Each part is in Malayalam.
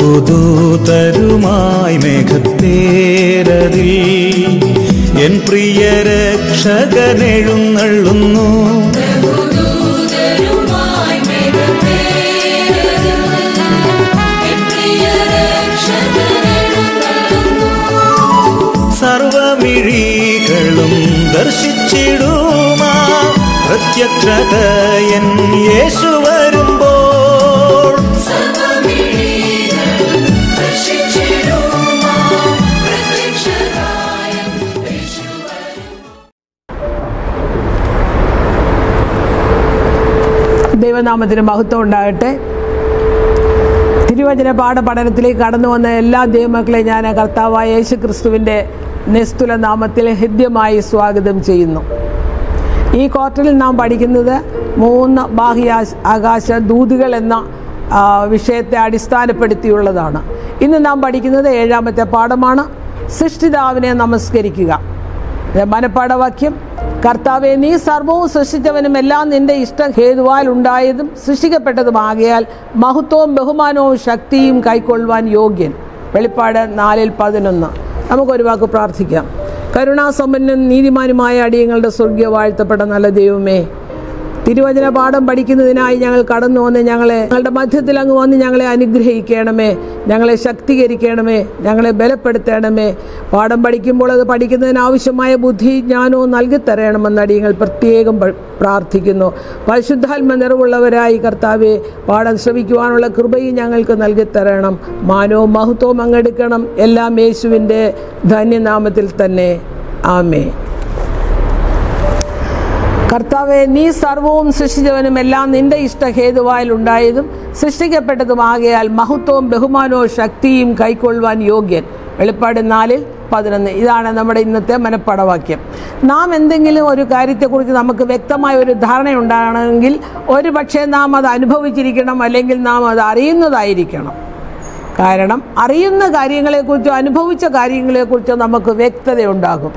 ബഹുദൂതരുമായി മേഘത്തേരതിൽ എൻ പ്രിയ രക്ഷകനെഴുന്നള്ളുന്നു ബഹുദൂതരുമായി മേഘത്തേരതിൽ എൻ പ്രിയ രക്ഷകനെഴുന്നള്ളുന്നു. സർവമിഴികളും ദർശിച്ചിടുമാ പ്രത്യക്ഷതയൻ യേശു വരുമ്പോൾ സർവ്വമിഴികളും ദർശിച്ചിടുമാ പ്രത്യക്ഷനായ യേശുവരും ദൈവനാമത്തിന് മഹത്വം ഉണ്ടാകട്ടെ തിരുവചന പാഠപഠനത്തിലേക്ക് കടന്നു വന്ന എല്ലാ ദൈവമക്കളെ ഞാൻ കർത്താവായ യേശു ക്രിസ്തുവിൻ്റെ നിസ്തുല നാമത്തിൽ ഹൃദ്യമായി സ്വാഗതം ചെയ്യുന്നു ഈ ക്വാർട്ടറിൽ നാം പഠിക്കുന്നത് മൂന്ന് ബാഹ്യ ആകാശ ദൂതുകൾ എന്ന ആ, വിഷയത്തെ അടിസ്ഥാനപ്പെടുത്തിയുള്ളതാണ് ഇന്ന് നാം പഠിക്കുന്നത് ഏഴാമത്തെ പാഠമാണ് സൃഷ്ടിതാവിനെ നമസ്കരിക്കുക മനപ്പാഠവാക്യം കർത്താവെ നീ സർവവും സൃഷ്ടിച്ചവനും എല്ലാം നിന്റെ ഇഷ്ടം ഹേതുവാൽ ഉണ്ടായതും സൃഷ്ടിക്കപ്പെട്ടതുമാകിയാൽ മഹത്വവും ബഹുമാനവും ശക്തിയും കൈക്കൊള്ളുവാൻ യോഗ്യൻ വെളിപ്പാട് നാലിൽ പതിനൊന്ന് നമുക്കൊരു വാക്ക് പ്രാർത്ഥിക്കാം കരുണാസമ്പന്നൻ നീതിമാനുമായ അടിയങ്ങളുടെ സ്വർഗീയ വാഴ്ത്തപ്പെട്ട നല്ല ദൈവമേ തിരുവചന പാഠം പഠിക്കുന്നതിനായി ഞങ്ങൾ കടന്നു വന്ന് ഞങ്ങളെ ഞങ്ങളുടെ മധ്യത്തിൽ അങ്ങ് വന്ന് ഞങ്ങളെ അനുഗ്രഹിക്കണമേ ഞങ്ങളെ ശക്തീകരിക്കണമേ ഞങ്ങളെ ബലപ്പെടുത്തണമേ പാഠം പഠിക്കുമ്പോൾ അത് പഠിക്കുന്നതിന് ആവശ്യമായ ബുദ്ധി ജ്ഞാനവും നൽകിത്തരണമെന്ന് അടിയങ്ങൾ പ്രത്യേകം പ- പ്രാർത്ഥിക്കുന്നു പരിശുദ്ധാത്മ നിറവുള്ളവരായി കർത്താവെ പാഠം ശ്രമിക്കുവാനുള്ള കൃപയും ഞങ്ങൾക്ക് നൽകിത്തരണം മാനവും മഹത്വവും അങ്ങെടുക്കണം എല്ലാം യേശുവിൻ്റെ ധന്യനാമത്തിൽ തന്നെ ആമേ കർത്താവെ നീ സർവവും സൃഷ്ടിച്ചവനും എല്ലാം നിന്റെ ഇഷ്ടഹേതുവായിൽ ഉണ്ടായതും സൃഷ്ടിക്കപ്പെട്ടതുമാകയാൽ മഹത്വവും ബഹുമാനവും ശക്തിയും കൈക്കൊള്ളുവാൻ യോഗ്യൻ വെളിപ്പാട് നാലിൽ പതിനൊന്ന് ഇതാണ് നമ്മുടെ ഇന്നത്തെ മനപ്പടവാക്യം നാം എന്തെങ്കിലും ഒരു കാര്യത്തെക്കുറിച്ച് നമുക്ക് വ്യക്തമായ ഒരു ധാരണയുണ്ടാകണമെങ്കിൽ ഒരു പക്ഷേ നാം അത് അനുഭവിച്ചിരിക്കണം അല്ലെങ്കിൽ നാം അത് അറിയുന്നതായിരിക്കണം കാരണം അറിയുന്ന കാര്യങ്ങളെക്കുറിച്ചോ അനുഭവിച്ച കാര്യങ്ങളെക്കുറിച്ചോ നമുക്ക് വ്യക്തതയുണ്ടാകും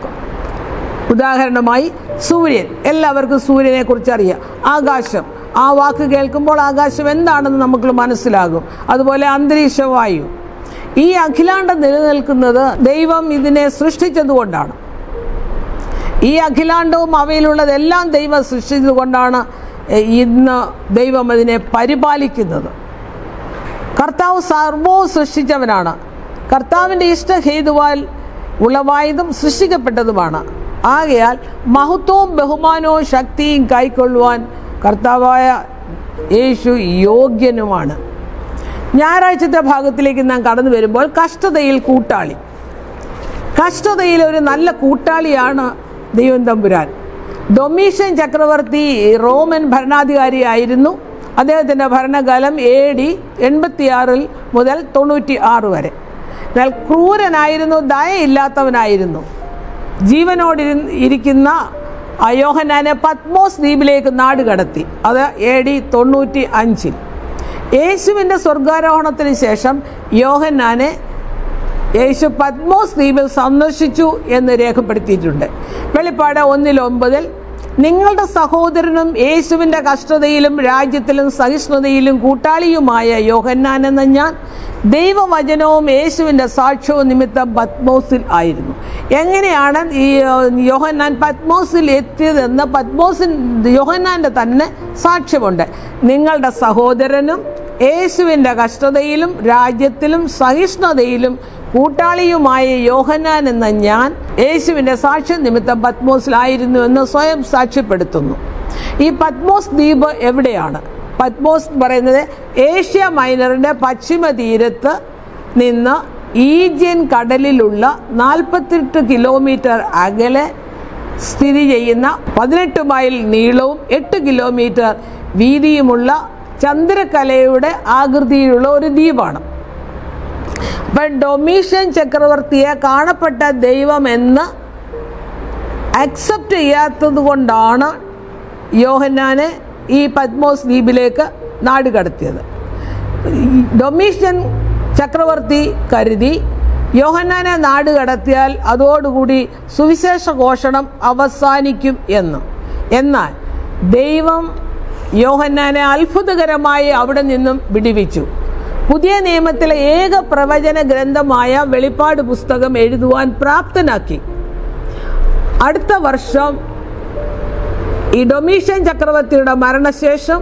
ഉദാഹരണമായി സൂര്യൻ എല്ലാവർക്കും സൂര്യനെ കുറിച്ച് അറിയാം ആകാശം ആ വാക്ക് കേൾക്കുമ്പോൾ ആകാശം എന്താണെന്ന് നമുക്ക് മനസ്സിലാകും അതുപോലെ അന്തരീക്ഷവായു ഈ അഖിലാണ്ടം നിലനിൽക്കുന്നത് ദൈവം ഇതിനെ സൃഷ്ടിച്ചതുകൊണ്ടാണ് ഈ അഖിലാണ്ടവും അവയിലുള്ളതെല്ലാം ദൈവം സൃഷ്ടിച്ചതുകൊണ്ടാണ് എ- ഇന്ന് ദൈവം അതിനെ പരിപാലിക്കുന്നത് കർത്താവ് സർവവും സൃഷ്ടിച്ചവനാണ് കർത്താവിൻ്റെ ഇഷ്ടഹേതുവാൽ ഉളവായതും സൃഷ്ടിക്കപ്പെട്ടതുമാണ് ആകയാൽ മഹത്വവും ബഹുമാനവും ശക്തിയും കൈക്കൊള്ളുവാൻ കർത്താവായ യേശു യോഗ്യനുമാണ് ഞായറാഴ്ചത്തെ ഭാഗത്തിലേക്ക് നാം കടന്നു വരുമ്പോൾ കഷ്ടതയിൽ കൂട്ടാളി കഷ്ടതയിൽ ഒരു നല്ല കൂട്ടാളിയാണ് ദൈവം തമ്പുരാൻ ഡൊമീഷ്യൻ ചക്രവർത്തി റോമൻ ഭരണാധികാരിയായിരുന്നു അദ്ദേഹത്തിൻ്റെ ഭരണകാലം എ ഡി എൺപത്തിയാറിൽ മുതൽ തൊണ്ണൂറ്റി ആറ് വരെ എന്നാൽ ക്രൂരനായിരുന്നു ദയയില്ലാത്തവനായിരുന്നു ജീവനോടി ഇരിക്കുന്ന ആ യോഹന്നാനെ പത്മോസ് ദ്വീപിലേക്ക് നാട് കടത്തി അത് എ ഡി തൊണ്ണൂറ്റി അഞ്ചിൽ യേശുവിൻ്റെ സ്വർഗാരോഹണത്തിന് ശേഷം യോഹന്നാനെ യേശു പത്മോസ് ദ്വീപിൽ സന്ദർശിച്ചു എന്ന് രേഖപ്പെടുത്തിയിട്ടുണ്ട് വെളിപ്പാട് ഒന്നിൽ ഒമ്പതിൽ നിങ്ങളുടെ സഹോദരനും യേശുവിൻ്റെ കഷ്ടതയിലും രാജ്യത്തിലും സഹിഷ്ണുതയിലും കൂട്ടാളിയുമായ യോഹന്നാൻ എന്ന ഞാൻ ദൈവവചനവും യേശുവിൻ്റെ സാക്ഷ്യവും നിമിത്തം പത്മോസിൽ ആയിരുന്നു എങ്ങനെയാണ് ഈ ഏഹ്, യോഹന്നാൻ പത്മോസിൽ എത്തിയതെന്ന് പത്മോസിൻ യോഹന്നാൻ്റെ തന്നെ സാക്ഷ്യമുണ്ട് നിങ്ങളുടെ സഹോദരനും യേശുവിൻ്റെ കഷ്ടതയിലും രാജ്യത്തിലും സഹിഷ്ണുതയിലും കൂട്ടാളിയുമായ യോഹന്നാൻ എന്ന ഞാൻ യേശുവിൻ്റെ സാക്ഷ്യം നിമിത്തം പത്മോസിലായിരുന്നു എന്ന് സ്വയം സാക്ഷ്യപ്പെടുത്തുന്നു ഈ പത്മോസ് ദ്വീപ് എവിടെയാണ് പത്മോസ് എന്ന് പറയുന്നത് ഏഷ്യ മൈനറിൻ്റെ പശ്ചിമ തീരത്ത് നിന്ന് ഈജിയൻ കടലിലുള്ള നാൽപ്പത്തെട്ട് കിലോമീറ്റർ അകലെ സ്ഥിതി ചെയ്യുന്ന പതിനെട്ട് മൈൽ നീളവും എട്ട് കിലോമീറ്റർ വീതിയുമുള്ള ചന്ദ്രകലയുടെ ആകൃതിയിലുള്ള ഒരു ദ്വീപാണ് അപ്പം ഡൊമീഷ്യൻ ചക്രവർത്തിയെ കാണപ്പെട്ട ദൈവം എന്ന് അക്സെപ്റ്റ് ചെയ്യാത്തത് കൊണ്ടാണ് യോഹന്നാനെ ഈ പത്മോസ് ദ്വീപിലേക്ക് നാട് കടത്തിയത് ഡൊമീഷ്യൻ ചക്രവർത്തി കരുതി യോഹന്നാനെ നാട് കടത്തിയാൽ അതോടുകൂടി സുവിശേഷ ഘോഷണം അവസാനിക്കും എന്ന് എന്നാൽ ദൈവം യോഹന്നാനെ അത്ഭുതകരമായി അവിടെ നിന്നും വിടിവിച്ചു പുതിയ നിയമത്തിലെ ഏക പ്രവചന ഗ്രന്ഥമായ വെളിപ്പാട് പുസ്തകം എഴുതുവാൻ പ്രാപ്തനാക്കി അടുത്ത വർഷം ഈ ഡൊമീഷ്യൻ ചക്രവർത്തിയുടെ മരണശേഷം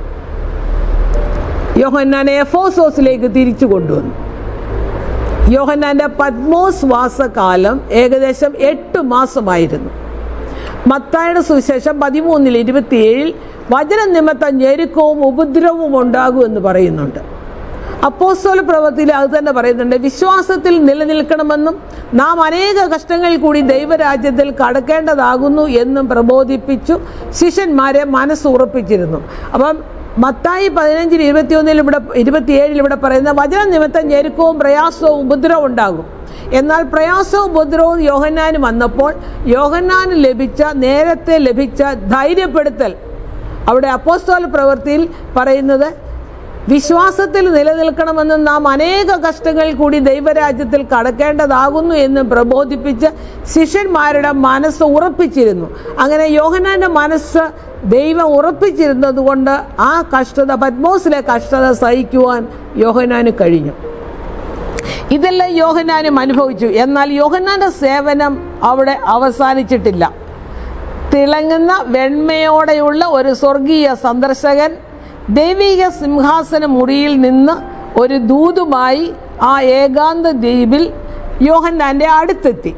യോഹന്നാനെ എഫോസോസിലേക്ക് തിരിച്ചു കൊണ്ടുവന്നു യോഹന്നാന്റെ പത്മോസ് വാസകാലം ഏകദേശം എട്ട് മാസമായിരുന്നു മത്തായുടെ സുവിശേഷം പതിമൂന്നിൽ ഇരുപത്തിയേഴിൽ വചന നിമിത്തം ഞെരുക്കവും ഉപദ്രവവും ഉണ്ടാകും എന്ന് പറയുന്നുണ്ട് അപ്പോസ്തല പ്രവൃത്തിയിൽ അത് തന്നെ പറയുന്നുണ്ട് വിശ്വാസത്തിൽ നിലനിൽക്കണമെന്നും നാം അനേക കഷ്ടങ്ങളിൽ കൂടി ദൈവരാജ്യത്തിൽ കടക്കേണ്ടതാകുന്നു എന്നും പ്രബോധിപ്പിച്ചു ശിഷ്യന്മാരെ മനസ്സുറപ്പിച്ചിരുന്നു അപ്പം മത്തായി പതിനഞ്ചിൽ ഇരുപത്തിയൊന്നിൽ ഇവിടെ ഇരുപത്തിയേഴിൽ ഇവിടെ പറയുന്ന വചന നിമിത്തം ഞെരുക്കവും പ്രയാസവും ഉപദ്രവവും ഉണ്ടാകും എന്നാൽ പ്രയാസവും ഉപദ്രവവും യോഹന്നാന് വന്നപ്പോൾ യോഹന്നാന് ലഭിച്ച നേരത്തെ ലഭിച്ച ധൈര്യപ്പെടുത്തൽ അവിടെ അപ്പോസ്തോല പ്രവൃത്തിയിൽ പറയുന്നത് വിശ്വാസത്തിൽ നിലനിൽക്കണമെന്ന് നാം അനേക കഷ്ടങ്ങളിൽ കൂടി ദൈവരാജ്യത്തിൽ കടക്കേണ്ടതാകുന്നു എന്ന് പ്രബോധിപ്പിച്ച് ശിഷ്യന്മാരുടെ മനസ്സ് ഉറപ്പിച്ചിരുന്നു അങ്ങനെ യോഹനാന്റെ മനസ്സ് ദൈവം ഉറപ്പിച്ചിരുന്നത് കൊണ്ട് ആ കഷ്ടത പത്മോസിലെ കഷ്ടത സഹിക്കുവാൻ യോഹനാന് കഴിഞ്ഞു ഇതെല്ലാം യോഹനാനും അനുഭവിച്ചു എന്നാൽ യോഹന്നാന്റെ സേവനം അവിടെ അവസാനിച്ചിട്ടില്ല തിളങ്ങുന്ന വെണ്മയോടെയുള്ള ഒരു സ്വർഗീയ സന്ദർശകൻ ദൈവിക സിംഹാസന മുറിയിൽ നിന്ന് ഒരു ദൂതുമായി ആ ഏകാന്ത ദ്വീപിൽ യോഹന്നാന്റെ അടുത്തെത്തി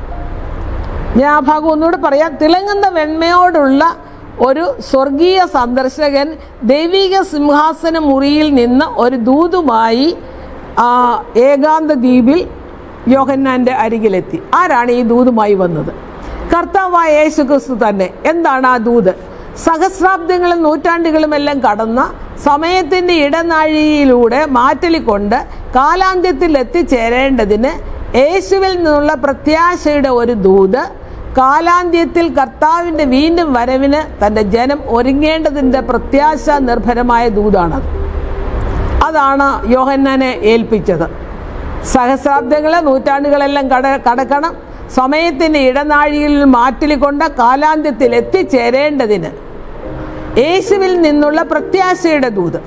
ഞാൻ ആ ഭാഗം ഒന്നുകൂടെ പറയാം തിളങ്ങുന്ന വെണ്മയോടുള്ള ഒരു സ്വർഗീയ സന്ദർശകൻ ദൈവിക സിംഹാസന മുറിയിൽ നിന്ന് ഒരു ദൂതുമായി ആ ഏകാന്ത ദ്വീപിൽ യോഹന്നാന്റെ അരികിലെത്തി ആരാണ് ഈ ദൂതുമായി വന്നത് കർത്താവായ യേശു ക്രിസ്തു തന്നെ എന്താണ് ആ ദൂത് സഹസ്രാബ്ദങ്ങളും നൂറ്റാണ്ടുകളും എല്ലാം കടന്ന സമയത്തിൻ്റെ ഇടനാഴിയിലൂടെ മാറ്റലിക്കൊണ്ട് കാലാന്ത്യത്തിൽ എത്തിച്ചേരേണ്ടതിന് യേശുവിൽ നിന്നുള്ള പ്രത്യാശയുടെ ഒരു ദൂത് കാലാന്ത്യത്തിൽ കർത്താവിൻ്റെ വീണ്ടും വരവിന് തൻ്റെ ജനം ഒരുങ്ങേണ്ടതിൻ്റെ പ്രത്യാശ നിർഭരമായ ദൂതാണത് അതാണ് യോഹന്നാനെ ഏൽപ്പിച്ചത് സഹസ്രാബ്ദങ്ങളെ നൂറ്റാണ്ടുകളെല്ലാം കട കടക്കണം സമയത്തിൻ്റെ ഇടനാഴിയിൽ മാറ്റിലിക്കൊണ്ട് കാലാന്ത്യത്തിൽ എത്തിച്ചേരേണ്ടതിന് യേശുവിൽ നിന്നുള്ള പ്രത്യാശയുടെ ദൂത്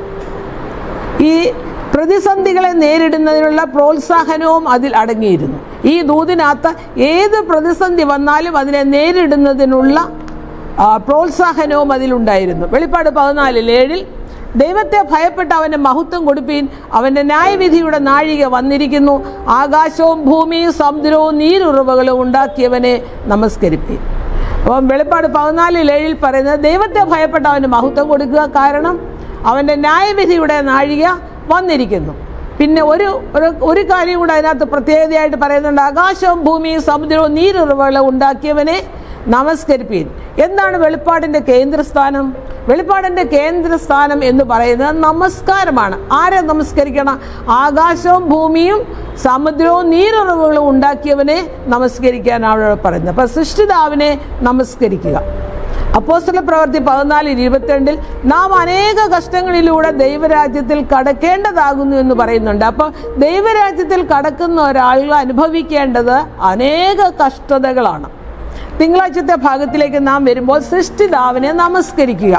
ഈ പ്രതിസന്ധികളെ നേരിടുന്നതിനുള്ള പ്രോത്സാഹനവും അതിൽ അടങ്ങിയിരുന്നു ഈ ദൂതിനകത്ത് ഏത് പ്രതിസന്ധി വന്നാലും അതിനെ നേരിടുന്നതിനുള്ള ആ, പ്രോത്സാഹനവും അതിലുണ്ടായിരുന്നു വെളിപ്പാട് പതിനാലിൽ ഏഴിൽ ദൈവത്തെ ഭയപ്പെട്ട് അവൻ്റെ മഹത്വം കൊടുപ്പീൻ അവൻ്റെ ന്യായവിധിയുടെ നാഴിക വന്നിരിക്കുന്നു ആകാശവും ഭൂമിയും സമുദ്രവും നീരുറവകളും ഉണ്ടാക്കിയവനെ നമസ്കരിപ്പീൻ അപ്പം വെളിപ്പാട് പതിനാലിൽ ഏഴിൽ പറയുന്നത് ദൈവത്തെ ഭയപ്പെട്ട് അവന് മഹത്വം കൊടുക്കുക കാരണം അവൻ്റെ ന്യായവിധിയുടെ നാഴിക വന്നിരിക്കുന്നു പിന്നെ ഒരു ഒരു- ഒരു കാര്യം കൂടെ അതിനകത്ത് പ്രത്യേകതയായിട്ട് പറയുന്നുണ്ട് ആകാശവും ഭൂമിയും സമുദ്രവും നീരുറവകളും ഉണ്ടാക്കിയവനെ നമസ്കരിപ്പീൻ എന്താണ് വെളിപ്പാടിൻ്റെ കേന്ദ്രസ്ഥാനം വെളിപ്പാടിൻ്റെ കേന്ദ്രസ്ഥാനം എന്ന് പറയുന്നത് നമസ്കാരമാണ് ആരെ നമസ്കരിക്കണം ആകാശവും ഭൂമിയും സമുദ്രവും നീരുറവുകളും ഉണ്ടാക്കിയവനെ നമസ്കരിക്കാനാണ് അവിടെ പറയുന്നത് അപ്പം സൃഷ്ടിതാവിനെ നമസ്കരിക്കുക അപ്പോസ്തല പ്രവൃത്തി പതിനാല് ഇരുപത്തിരണ്ടിൽ നാം അനേക കഷ്ടങ്ങളിലൂടെ ദൈവരാജ്യത്തിൽ കടക്കേണ്ടതാകുന്നു എന്ന് പറയുന്നുണ്ട് അപ്പോൾ ദൈവരാജ്യത്തിൽ കടക്കുന്ന ഒരാൾ അനുഭവിക്കേണ്ടത് അനേക കഷ്ടതകളാണ് തിങ്കളാഴ്ചത്തെ ഭാഗത്തിലേക്ക് നാം വരുമ്പോൾ സൃഷ്ടിതാവിനെ നമസ്കരിക്കുക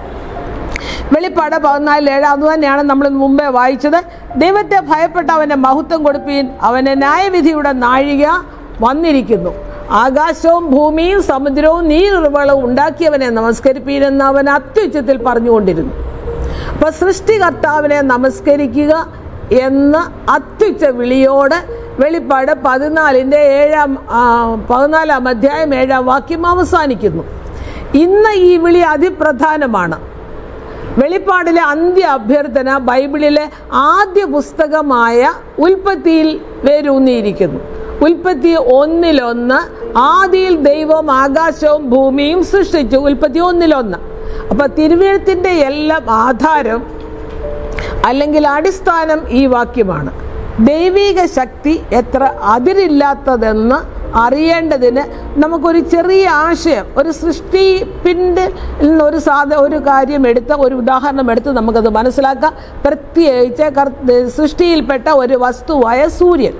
വെളിപ്പാട് പതിനാലിൽ ഏഴ് അത് തന്നെയാണ് നമ്മൾ മുമ്പേ വായിച്ചത് ദൈവത്തെ ഭയപ്പെട്ട അവൻ്റെ മഹത്വം കൊടുപ്പീൻ അവൻ്റെ ന്യായവിധിയുടെ നാഴിക വന്നിരിക്കുന്നു ആകാശവും ഭൂമിയും സമുദ്രവും നീരുറവകളും ഉണ്ടാക്കിയവനെ നമസ്കരിപ്പീനെന്ന് അവൻ അത്യുച്ചത്തിൽ പറഞ്ഞുകൊണ്ടിരുന്നു അപ്പൊ സൃഷ്ടികർത്താവിനെ നമസ്കരിക്കുക എന്ന അത്യുച്ച വിളിയോട് വെളിപ്പാട് പതിനാലിൻ്റെ ഏഴാം ആ, പതിനാലാം അധ്യായം ഏഴാം വാക്യം അവസാനിക്കുന്നു ഇന്ന് ഈ വിളി അതിപ്രധാനമാണ് വെളിപ്പാടിലെ അന്ത്യ അഭ്യർത്ഥന ബൈബിളിലെ ആദ്യ പുസ്തകമായ ഉൽപ്പത്തിയിൽ വേരൂന്നിയിരിക്കുന്നു ഉൽപ്പത്തി ഒന്നിലൊന്ന് ആദിയിൽ ദൈവം ആകാശവും ഭൂമിയും സൃഷ്ടിച്ചു ഉൽപ്പത്തി ഒന്നിലൊന്ന് അപ്പൊ തിരുവഴുത്തിന്റെ എല്ലാം ആധാരം അല്ലെങ്കിൽ അടിസ്ഥാനം ഈ വാക്യമാണ് ദൈവിക ശക്തി എത്ര അതിരില്ലാത്തതെന്ന് അറിയേണ്ടതിന് നമുക്കൊരു ചെറിയ ആശയം ഒരു സൃഷ്ടിപ്പിൻ്റെ ഒരു സാധ ഒരു കാര്യം എടുത്ത് ഒരു ഉദാഹരണം എടുത്ത് നമുക്കത് മനസ്സിലാക്കാം പ്രത്യേകിച്ച് കർ- സൃഷ്ടിയിൽപ്പെട്ട ഒരു വസ്തുവായ സൂര്യൻ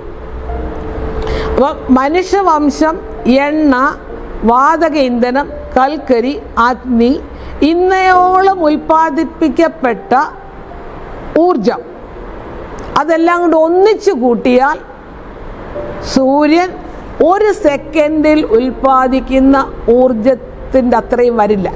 അപ്പം മനുഷ്യവംശം എണ്ണ വാതക ഇന്ധനം കൽക്കരി അഗ്നി ഇന്നയോളം ഉൽപ്പാദിപ്പിക്കപ്പെട്ട ഊർജം അതെല്ലാം കൊണ്ട് ഒന്നിച്ചു കൂട്ടിയാൽ സൂര്യൻ ഒരു സെക്കൻഡിൽ ഉൽപ്പാദിക്കുന്ന ഊർജത്തിൻ്റെ അത്രയും വരില്ല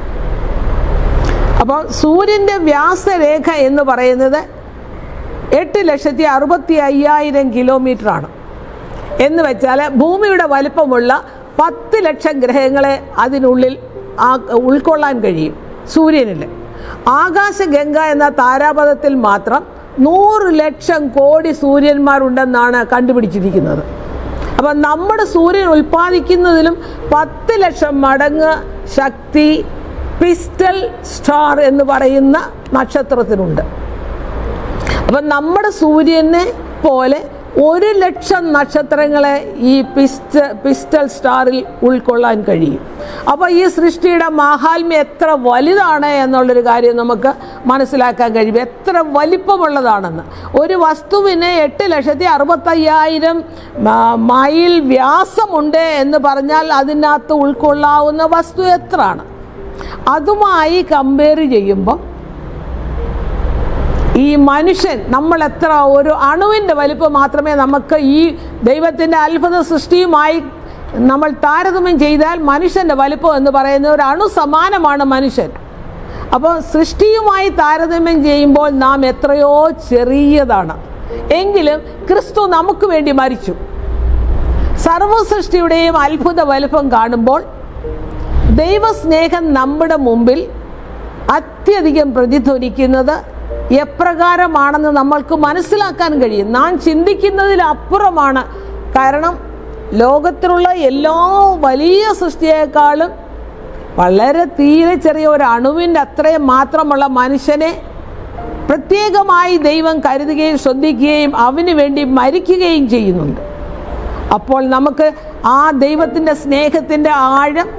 അപ്പോൾ സൂര്യൻ്റെ വ്യാസരേഖ എന്ന് പറയുന്നത് എട്ട് ലക്ഷത്തി അറുപത്തി അയ്യായിരം കിലോമീറ്റർ ആണ് എന്ന് വെച്ചാൽ ഭൂമിയുടെ വലിപ്പമുള്ള പത്ത് ലക്ഷം ഗ്രഹങ്ങളെ അതിനുള്ളിൽ ആ ഉൾക്കൊള്ളാൻ കഴിയും സൂര്യനിൽ ആകാശഗംഗ എന്ന താരാപഥത്തിൽ മാത്രം നൂറ് ലക്ഷം കോടി സൂര്യന്മാരുണ്ടെന്നാണ് കണ്ടുപിടിച്ചിരിക്കുന്നത് അപ്പം നമ്മുടെ സൂര്യൻ ഉൽപ്പാദിക്കുന്നതിലും പത്ത് ലക്ഷം മടങ്ങ് ശക്തി പിസ്റ്റൽ സ്റ്റാർ എന്ന് പറയുന്ന നക്ഷത്രത്തിനുണ്ട് അപ്പം നമ്മുടെ സൂര്യനെ പോലെ ഒരു ലക്ഷം നക്ഷത്രങ്ങളെ ഈ പിസ്റ്റ പിസ്റ്റൽ സ്റ്റാറിൽ ഉൾക്കൊള്ളാൻ കഴിയും അപ്പോൾ ഈ സൃഷ്ടിയുടെ മാഹാത്മ്യം എത്ര വലുതാണ് എന്നുള്ളൊരു കാര്യം നമുക്ക് മനസ്സിലാക്കാൻ കഴിയും എത്ര വലിപ്പമുള്ളതാണെന്ന് ഒരു വസ്തുവിന് എട്ട് ലക്ഷത്തി അറുപത്തയ്യായിരം മ- മൈൽ വ്യാസമുണ്ട് എന്ന് പറഞ്ഞാൽ അതിനകത്ത് ഉൾക്കൊള്ളാവുന്ന വസ്തു എത്രയാണ് അതുമായി കമ്പയർ ചെയ്യുമ്പോൾ ഈ മനുഷ്യൻ നമ്മൾ എത്ര ഒരു അണുവിൻ്റെ വലിപ്പം മാത്രമേ നമുക്ക് ഈ ദൈവത്തിൻ്റെ അത്ഭുത സൃഷ്ടിയുമായി നമ്മൾ താരതമ്യം ചെയ്താൽ മനുഷ്യൻ്റെ വലിപ്പം എന്ന് പറയുന്നത് ഒരു അണു സമാനമാണ് മനുഷ്യൻ അപ്പോൾ സൃഷ്ടിയുമായി താരതമ്യം ചെയ്യുമ്പോൾ നാം എത്രയോ ചെറിയതാണ് എങ്കിലും ക്രിസ്തു നമുക്ക് വേണ്ടി മരിച്ചു സർവസൃഷ്ടിയുടെയും അത്ഭുത വലിപ്പം കാണുമ്പോൾ ദൈവസ്നേഹം നമ്മുടെ മുമ്പിൽ അത്യധികം പ്രതിധ്വനിക്കുന്നത് എപ്രകാരമാണെന്ന് നമ്മൾക്ക് മനസ്സിലാക്കാൻ കഴിയും നാം ചിന്തിക്കുന്നതിലപ്പുറമാണ് കാരണം ലോകത്തിലുള്ള എല്ലാ വലിയ സൃഷ്ടിയേക്കാളും വളരെ തീരെ ചെറിയ ഒരു അണുവിൻ്റെ അത്രയും മാത്രമുള്ള മനുഷ്യനെ പ്രത്യേകമായി ദൈവം കരുതുകയും ശ്രദ്ധിക്കുകയും അവന് വേണ്ടി മരിക്കുകയും ചെയ്യുന്നുണ്ട് അപ്പോൾ നമുക്ക് ആ ദൈവത്തിൻ്റെ സ്നേഹത്തിൻ്റെ ആഴം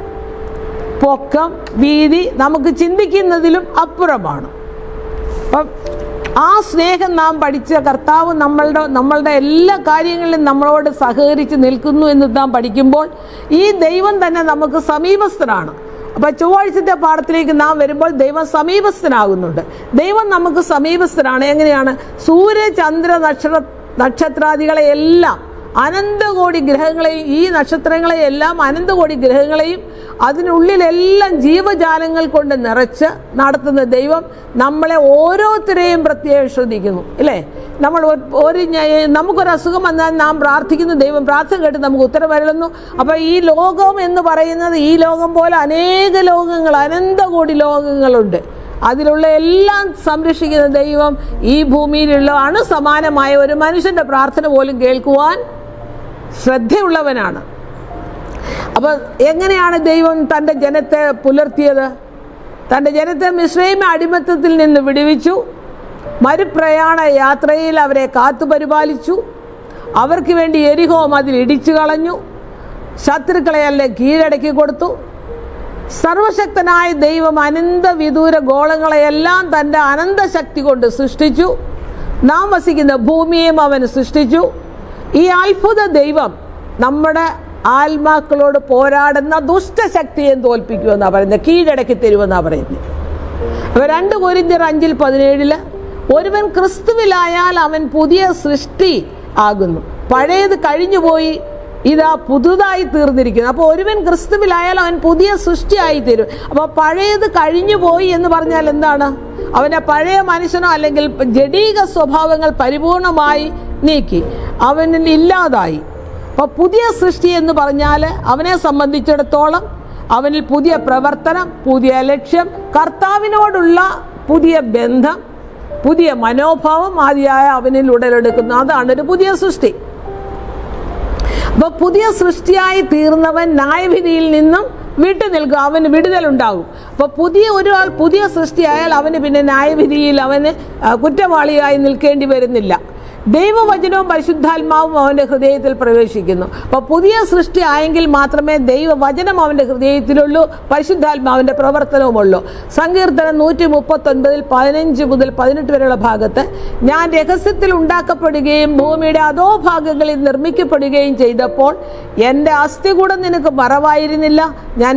പൊക്കം വീതി നമുക്ക് ചിന്തിക്കുന്നതിലും അപ്പുറമാണ് അപ്പം ആ സ്നേഹം നാം പഠിച്ച കർത്താവ് നമ്മളുടെ നമ്മളുടെ എല്ലാ കാര്യങ്ങളിലും നമ്മളോട് സഹകരിച്ച് നിൽക്കുന്നു എന്ന് നാം പഠിക്കുമ്പോൾ ഈ ദൈവം തന്നെ നമുക്ക് സമീപസ്ഥനാണ് അപ്പം ചൊവ്വാഴ്ചത്തെ പാഠത്തിലേക്ക് നാം വരുമ്പോൾ ദൈവം സമീപസ്ഥനാകുന്നുണ്ട് ദൈവം നമുക്ക് സമീപസ്ഥനാണ് എങ്ങനെയാണ് സൂര്യ ചന്ദ്ര നക്ഷത്ര നക്ഷത്രാദികളെ എല്ലാം അനന്തകോടി ഗ്രഹങ്ങളെയും ഈ നക്ഷത്രങ്ങളെയെല്ലാം അനന്തകോടി ഗ്രഹങ്ങളെയും അതിനുള്ളിലെല്ലാം ജീവജാലങ്ങൾ കൊണ്ട് നിറച്ച് നടത്തുന്ന ദൈവം നമ്മളെ ഓരോരുത്തരെയും പ്രത്യേകം ശ്രദ്ധിക്കുന്നു ഇല്ലേ നമ്മൾ ഒരു- ഒരു ഞ- നമുക്കൊരു അസുഖം വന്നാൽ നാം പ്രാർത്ഥിക്കുന്നു ദൈവം പ്രാർത്ഥന കേട്ട് നമുക്ക് ഉത്തരം വരളുന്നു അപ്പോൾ ഈ ലോകം എന്ന് പറയുന്നത് ഈ ലോകം പോലെ അനേക ലോകങ്ങൾ അനന്തകോടി ലോകങ്ങളുണ്ട് അതിലുള്ള എല്ലാം സംരക്ഷിക്കുന്ന ദൈവം ഈ ഭൂമിയിലുള്ള അണുസമാനമായ ഒരു മനുഷ്യന്റെ പ്രാർത്ഥന പോലും കേൾക്കുവാൻ ശ്രദ്ധയുള്ളവനാണ് അപ്പോൾ എങ്ങനെയാണ് ദൈവം തൻ്റെ ജനത്തെ പുലർത്തിയത് തൻ്റെ ജനത്തെ മിശ്രൈമ അടിമത്തത്തിൽ നിന്ന് വിടുവിച്ചു മരുപ്രയാണ യാത്രയിൽ അവരെ കാത്തുപരിപാലിച്ചു അവർക്ക് വേണ്ടി എരിഹോ അതിൽ ഇടിച്ചു കളഞ്ഞു ശത്രുക്കളെയെല്ലാം കീഴടക്കി കൊടുത്തു സർവശക്തനായ ദൈവം അനന്ത വിദൂര ഗോളങ്ങളെയെല്ലാം തൻ്റെ അനന്തശക്തി കൊണ്ട് സൃഷ്ടിച്ചു നാം വസിക്കുന്ന ഭൂമിയെയും അവൻ സൃഷ്ടിച്ചു ഈ അത്ഭുത ദൈവം നമ്മുടെ ആത്മാക്കളോട് പോരാടുന്ന ദുഷ്ടശക്തിയെ തോൽപ്പിക്കുമെന്നാണ് പറയുന്നത് കീഴടക്കി തരുമെന്നാണ് പറയുന്നത് അപ്പോൾ രണ്ട് കൊരിന്ത്യർ അഞ്ചിൽ പതിനേഴില് ഒരുവൻ ക്രിസ്തുവിലായാൽ അവൻ പുതിയ സൃഷ്ടി ആകുന്നു പഴയത് കഴിഞ്ഞുപോയി ഇതാ പുതുതായി തീർന്നിരിക്കുന്നു അപ്പോൾ ഒരുവൻ ക്രിസ്തുവിലായാൽ അവൻ പുതിയ സൃഷ്ടിയായി തീരും അപ്പോൾ പഴയത് കഴിഞ്ഞു പോയി എന്ന് പറഞ്ഞാൽ എന്താണ് അവൻ്റെ പഴയ മനുഷ്യനോ അല്ലെങ്കിൽ ജഡീക സ്വഭാവങ്ങൾ പരിപൂർണമായി നീക്കി അവനിൽ ഇല്ലാതായി അപ്പോൾ പുതിയ സൃഷ്ടി എന്ന് പറഞ്ഞാൽ അവനെ സംബന്ധിച്ചിടത്തോളം അവനിൽ പുതിയ പ്രവർത്തനം പുതിയ ലക്ഷ്യം കർത്താവിനോടുള്ള പുതിയ ബന്ധം പുതിയ മനോഭാവം ആദിയായ അവനിൽ ഉടലെടുക്കുന്നു അതാണ് ഒരു പുതിയ സൃഷ്ടി അപ്പോൾ പുതിയ സൃഷ്ടിയായി തീർന്നവൻ ന്യായവിധിയിൽ നിന്നും വിട്ടു നിൽക്കും അവന് വിടുതലുണ്ടാകും അപ്പോൾ പുതിയ ഒരാൾ പുതിയ സൃഷ്ടിയായാൽ അവന് പിന്നെ ന്യായവിധിയിൽ അവന് ആ, കുറ്റവാളിയായി നിൽക്കേണ്ടി വരുന്നില്ല ദൈവവചനവും പരിശുദ്ധാത്മാവും അവൻ്റെ ഹൃദയത്തിൽ പ്രവേശിക്കുന്നു അപ്പോൾ പുതിയ സൃഷ്ടി ആയെങ്കിൽ മാത്രമേ ദൈവവചനം അവൻ്റെ ഹൃദയത്തിലുള്ളൂ പരിശുദ്ധാത്മാവിൻ്റെ പ്രവർത്തനവുമുള്ളൂ സങ്കീർത്തനം നൂറ്റി മുപ്പത്തൊൻപതിൽ പതിനഞ്ച് മുതൽ പതിനെട്ട് വരെയുള്ള ഭാഗത്ത് ഞാൻ രഹസ്യത്തിൽ ഉണ്ടാക്കപ്പെടുകയും ഭൂമിയുടെ അതോ ഭാഗങ്ങളിൽ നിർമ്മിക്കപ്പെടുകയും ചെയ്തപ്പോൾ എൻ്റെ അസ്ഥികൂടം നിനക്ക് മറവായിരുന്നില്ല ഞാൻ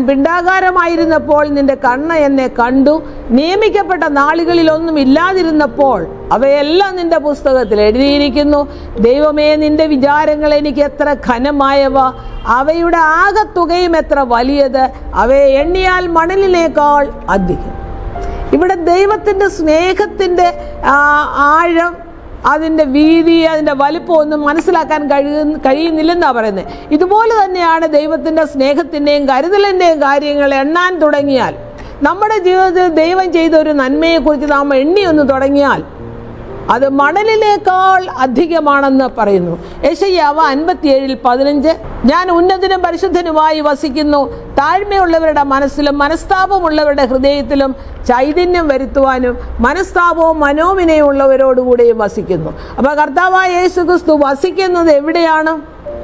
പിണ്ടാകാരമായിരുന്നപ്പോൾ നിന്റെ കണ്ണ് എന്നെ കണ്ടു നിയമിക്കപ്പെട്ട നാളുകളിലൊന്നും ഇല്ലാതിരുന്നപ്പോൾ അവയെല്ലാം നിന്റെ പുസ്തകത്തിൽ എഴുതിയിരിക്കുന്നു ദൈവമേ നിന്റെ വിചാരങ്ങൾ എനിക്ക് എത്ര ഘനമായവ അവയുടെ ആകത്തുകയും എത്ര വലിയത് അവയെ എണ്ണിയാൽ മണലിനേക്കാൾ അധികം ഇവിടെ ദൈവത്തിൻ്റെ സ്നേഹത്തിൻ്റെ ആ, ആഴം അതിൻ്റെ വീതി അതിൻ്റെ വലിപ്പം ഒന്നും മനസ്സിലാക്കാൻ കഴിയുന്ന കഴിയുന്നില്ലെന്നാണ് പറയുന്നത് ഇതുപോലെ തന്നെയാണ് ദൈവത്തിൻ്റെ സ്നേഹത്തിൻ്റെയും കരുതലിൻ്റെയും കാര്യങ്ങൾ എണ്ണാൻ തുടങ്ങിയാൽ നമ്മുടെ ജീവിതത്തിൽ ദൈവം ചെയ്ത ഒരു നന്മയെക്കുറിച്ച് നാം എണ്ണി ഒന്ന് തുടങ്ങിയാൽ അത് മണലിനേക്കാൾ അധികമാണെന്ന് പറയുന്നു യശയ്യാവ് അൻപത്തിയേഴിൽ പതിനഞ്ച് ഞാൻ ഉന്നതനും പരിശുദ്ധനുമായി വസിക്കുന്നു താഴ്മയുള്ളവരുടെ മനസ്സിലും മനസ്താപമുള്ളവരുടെ ഹൃദയത്തിലും ചൈതന്യം വരുത്തുവാനും മനസ്താപവും മനോവിനയമുള്ളവരോടുകൂടിയും വസിക്കുന്നു അപ്പോൾ കർത്താവായ യേശു ക്രിസ്തു വസിക്കുന്നത് എവിടെയാണ്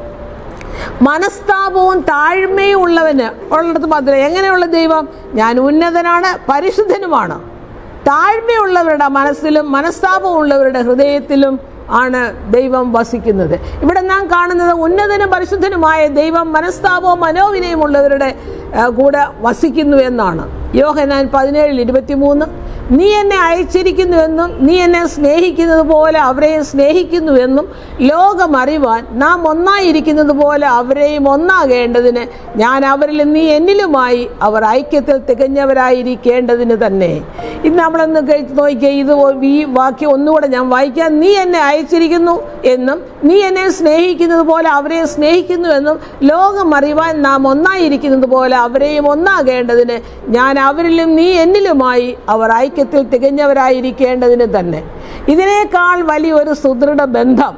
മനസ്താപവും താഴ്മയും ഉള്ളവന് ഉള്ളിടത്ത് മാത്രമേ എങ്ങനെയുള്ള ദൈവം ഞാൻ ഉന്നതനാണ് പരിശുദ്ധനുമാണ് താഴ്മയുള്ളവരുടെ മനസ്സിലും മനസ്താപമുള്ളവരുടെ ഹൃദയത്തിലും ആണ് ദൈവം വസിക്കുന്നത് ഇവിടെ നാം കാണുന്നത് ഉന്നതനും പരിശുദ്ധനുമായ ദൈവം മനസ്താപവും മനോവിനയമുള്ളവരുടെ ആ, കൂടെ വസിക്കുന്നു എന്നാണ് യോഹനാൻ പതിനേഴിൽ ഇരുപത്തിമൂന്ന് നീ എന്നെ അയച്ചിരിക്കുന്നുവെന്നും നീ എന്നെ സ്നേഹിക്കുന്നത് പോലെ അവരെയും സ്നേഹിക്കുന്നുവെന്നും ലോകം അറിവാൻ നാം ഒന്നായിരിക്കുന്നത് പോലെ അവരെയും ഒന്നാകേണ്ടതിന് ഞാൻ അവരിലും നീ എന്നിലുമായി അവർ ഐക്യത്തിൽ തികഞ്ഞവരായിരിക്കേണ്ടതിന് തന്നെ ഇത് നമ്മളൊന്ന് കഴിച്ച് നോക്കിയേ ഇത് ഈ വാക്യം ഒന്നുകൂടെ ഞാൻ വായിക്കാം നീ എന്നെ അയച്ചിരിക്കുന്നു എന്നും നീ എന്നെ സ്നേഹിക്കുന്നത് പോലെ അവരെ സ്നേഹിക്കുന്നു എന്നും ലോകം അറിവാൻ നാം ഒന്നായിരിക്കുന്നത് പോലെ അവരെയും ഒന്നാകേണ്ടതിന് ഞാൻ അവരിലും നീ എന്നിലുമായി അവർ ഐക്യത്തിൽ തികഞ്ഞവരായിരിക്കേണ്ടതിന് തന്നെ ഇതിനേക്കാൾ വലിയൊരു സുദൃഢ ബന്ധം